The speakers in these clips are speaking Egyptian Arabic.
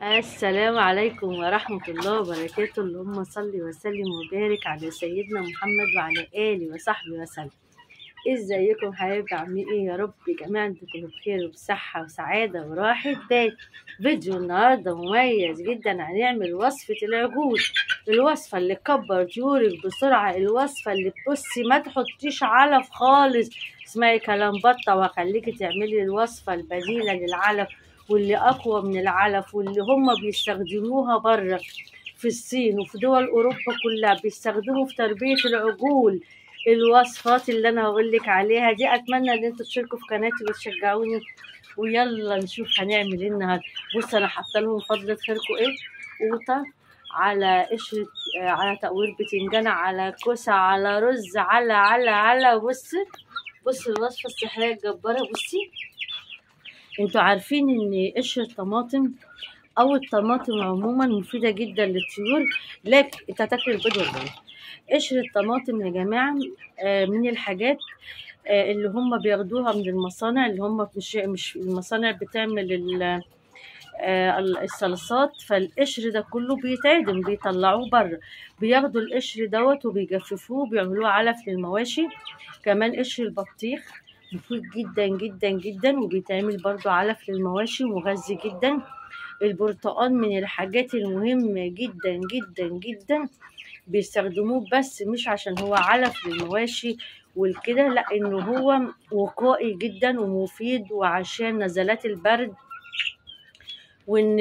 السلام عليكم ورحمة الله وبركاته اللهم صل وسلم وبارك على سيدنا محمد وعلى آله وصحبه وسلم ازيكم حبايبي عاملين ايه يا رب جميعا تكونوا بخير وبصحة وسعادة وراحة بال فيديو النهاردة مميز جدا هنعمل وصفة العجول الوصفة اللي تكبر طيورك بسرعة الوصفة اللي تبصي ما تحطيش علف خالص اسمعي كلام بطة وخليكي تعملي الوصفة البديلة للعلف واللي اقوى من العلف واللي هم بيستخدموها بره في الصين وفي دول اوروبا كلها بيستخدموا في تربيه العجول الوصفات اللي انا هقول لك عليها دي اتمنى ان انتوا تشتركوا في قناتي وتشجعوني ويلا نشوف هنعمل ايه النهارده بص انا حاطه لهم فضله خيركم ايه قوطه على قشرة آه، على تقوير بتنجان على كوسة على رز على على على بصي بصي الوصفة السحرية الجبارة بصي انتوا عارفين ان قشر الطماطم او الطماطم عموما مفيده جدا للطيور لكن انت هتاكل البيض ولا ايه قشر الطماطم يا جماعه آه، من الحاجات آه، اللي هم بياخدوها من المصانع اللي هم مش مش المصانع بتعمل ال- آه، الصلصات فالقشر ده كله بيتعدم بيطلعوه بره بياخدوا القشر دوت وبيجففوه بيعملوه علف للمواشي كمان قشر البطيخ مفيد جدا جدا جدا وبيتعمل برضو علف للمواشي ومغذي جدا البرتقال من الحاجات المهمة جدا جدا جدا بيستخدموه بس مش عشان هو علف للمواشي والكده لا انه هو وقائي جدا ومفيد وعشان نزلات البرد وان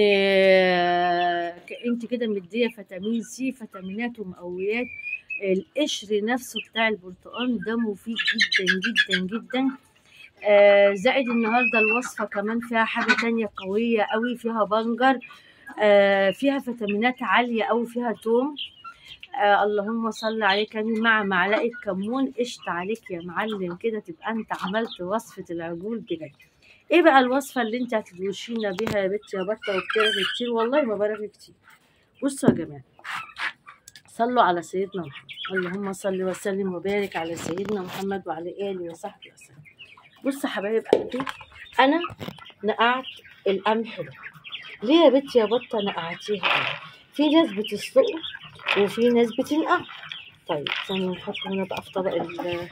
انت كده مديه فيتامين سي فيتامينات ومقويات القشر نفسه بتاع البرتقال ده مفيد جدا جدا جدا آه زائد النهارده الوصفه كمان فيها حاجه تانية قويه قوي فيها بنجر آه فيها فيتامينات عاليه قوي فيها توم آه اللهم صل عليك يعني مع معلقه كمون قشط عليك يا معلم كده تبقى انت عملت وصفه العجول بجد ايه بقى الوصفه اللي انت هتدوشينا بيها يا بنتي يا بطه وبترغي كتير والله ما برغي كتير بصوا يا جماعه صلوا على سيدنا محمد اللهم صل وسلم وبارك على سيدنا محمد وعلى اله وصحبه وسلم بص يا حبايب قلبي انا نقعت القمح ده ليه يا بنتي يا بطه نقعتيها في ناس بتسلقه وفي ناس بتنقع طيب ثانية نحط هنا بقى في طبق ال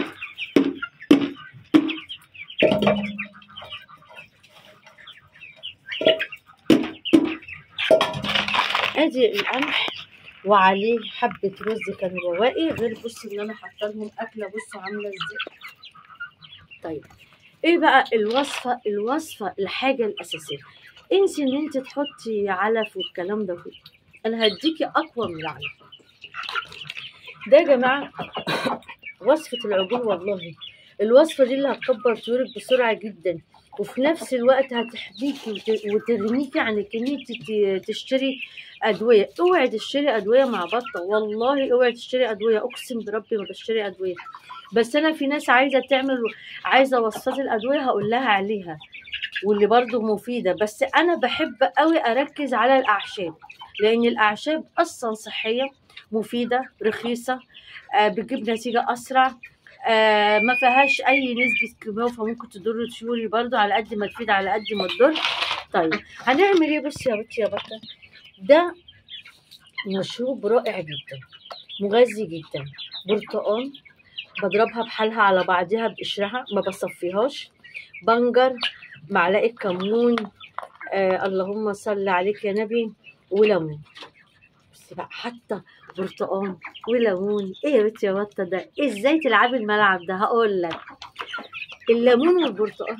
ادي القمح وعليه حبة رز كانوا رواقي غير بصوا ان انا حاطه لهم اكله بصوا عامله ازاي طيب ايه بقى الوصفه الوصفه الحاجه الاساسيه انسي ان انت تحطي علف والكلام ده كله انا هديكي اقوى من العلف ده يا جماعه وصفه العجول والله الوصفه دي اللي هتكبر طيورك بسرعه جدا وفي نفس الوقت هتحميكي وت- وتغنيكي عن ان انت ت- تشتري ادويه اوعي تشتري ادويه مع بطه والله اوعي تشتري ادويه اقسم بربي ما بشتري ادويه بس انا في ناس عايزه تعمل عايزه وصفات الادويه هقول لها عليها واللي برضو مفيده بس انا بحب قوي اركز على الاعشاب لان الاعشاب اصلا صحيه مفيده رخيصه آه بتجيب نتيجه اسرع آه ما فيهاش اي نسبه كيماوي فممكن تضر طيوري برضو على قد ما تفيد على قد ما تضر طيب هنعمل ايه بصي يا بنتي يا بطه ده مشروب رائع جدا مغذي جدا برتقال بضربها بحالها على بعضها بقشرها ما بصفيهاش بنجر معلقه كمون آه اللهم صل عليك يا نبي وليمون بس بقى حتى برتقال وليمون ايه يا بنتي يا بطه ده ازاي تلعبي الملعب ده هقول لك الليمون والبرتقال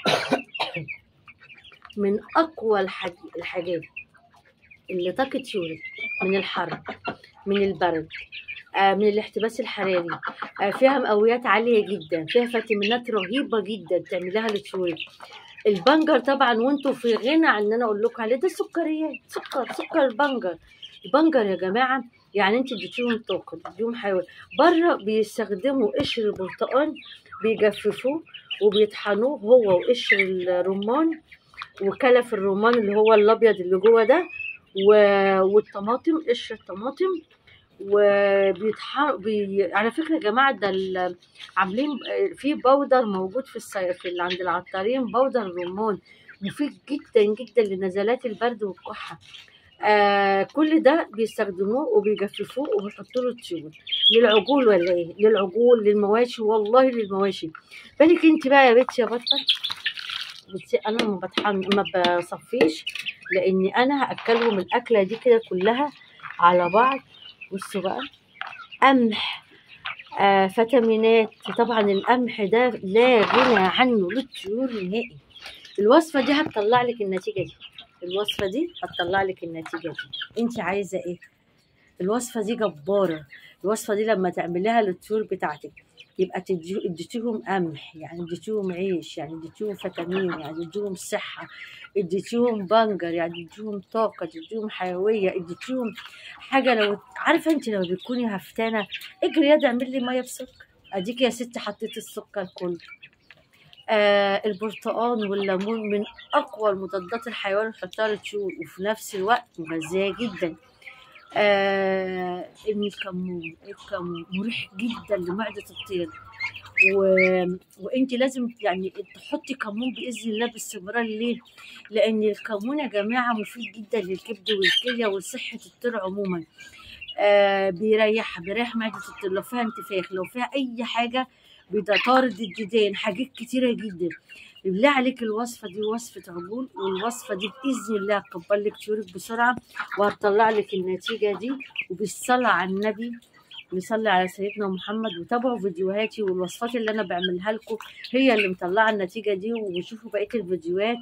من اقوى الحاج... الحاجات اللي طاقت يورك من الحر من البرد آه، من الاحتباس الحراري آه، فيها مقويات عالية جدا فيها فيتامينات رهيبة جدا تعملها لطيورك البنجر طبعا وانتوا في غنى عن ان انا اقول لكم عليه ده سكريات سكر سكر البنجر البنجر يا جماعة يعني انت اديتيهم طاقة اديتيهم حيوان بره بيستخدموا قشر البرتقال بيجففوه وبيطحنوه هو وقشر الرمان وكلف الرمان اللي هو الابيض اللي جوه ده و... والطماطم قشر الطماطم وبيتح بي... على فكره يا جماعه ده ال... عاملين في بودر موجود في الصي... في اللي عند العطارين بودر رمان مفيد جدا جدا لنزلات البرد والكحه آه كل ده بيستخدموه وبيجففوه وبيحطوا له طيور للعجول ولا ايه للعجول للمواشي والله للمواشي بالك انت بقى يا بنتي يا بطل بصي انا ما بطحن ما بصفيش لاني انا هاكلهم الاكله دي كده كلها على بعض بصوا بقى قمح آه فيتامينات طبعا القمح ده لا غنى عنه للطيور نهائي الوصفه دي هتطلع لك النتيجه دي الوصفه دي هتطلع لك النتيجه دي انت عايزه ايه الوصفه دي جباره الوصفه دي لما تعمليها للطيور بتاعتك يبقى تدي- اديتيهم قمح يعني اديتيهم عيش يعني اديتيهم فيتامين يعني اديتيهم صحه اديتيهم بنجر يعني اديتيهم طاقه اديتيهم حيويه اديتيهم حاجه لو عارفه انت لما بتكوني هفتانه اجري يا اعمل لي ميه بسكر اديك يا ستي حطيت السكر كله آه البرتقال والليمون من اقوى المضادات الحيويه اللي نحطها للطيور وفي نفس الوقت مغذيه جدا آه الكمون الكمون مريح جدا لمعده الطير و... وانت لازم يعني تحطي كمون باذن الله باستمرار ليه؟ لان الكمون يا جماعه مفيد جدا للكبد والكليه وصحه الطير عموما آه بيريحها بيريح معده الطير لو فيها انتفاخ لو فيها اي حاجه بيطارد الديدان حاجات كتيره جدا بالله عليك الوصفه دي وصفه عجول والوصفه دي باذن الله هتكبر لك طيورك بسرعه وهتطلع لك النتيجه دي وبالصلاه على النبي نصلي على سيدنا محمد وتابعوا فيديوهاتي والوصفات اللي انا بعملها لكم هي اللي مطلعه النتيجه دي وشوفوا بقيه الفيديوهات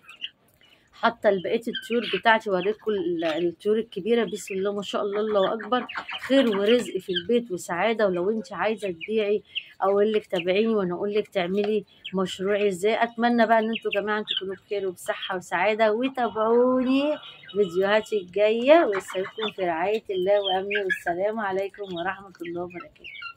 حتى بقيه الطيور بتاعتي وريتكم ال- الطيور الكبيره بسم الله ما شاء الله الله اكبر خير ورزق في البيت وسعاده ولو انت عايزه تبيعي اقول لك تابعيني وانا اقول لك تعملي مشروع ازاي اتمنى بقى ان انتوا يا جماعه تكونوا بخير وبصحه وسعاده وتابعوني فيديوهاتي الجايه واسيبكم في رعايه الله وامنه والسلام عليكم ورحمه الله وبركاته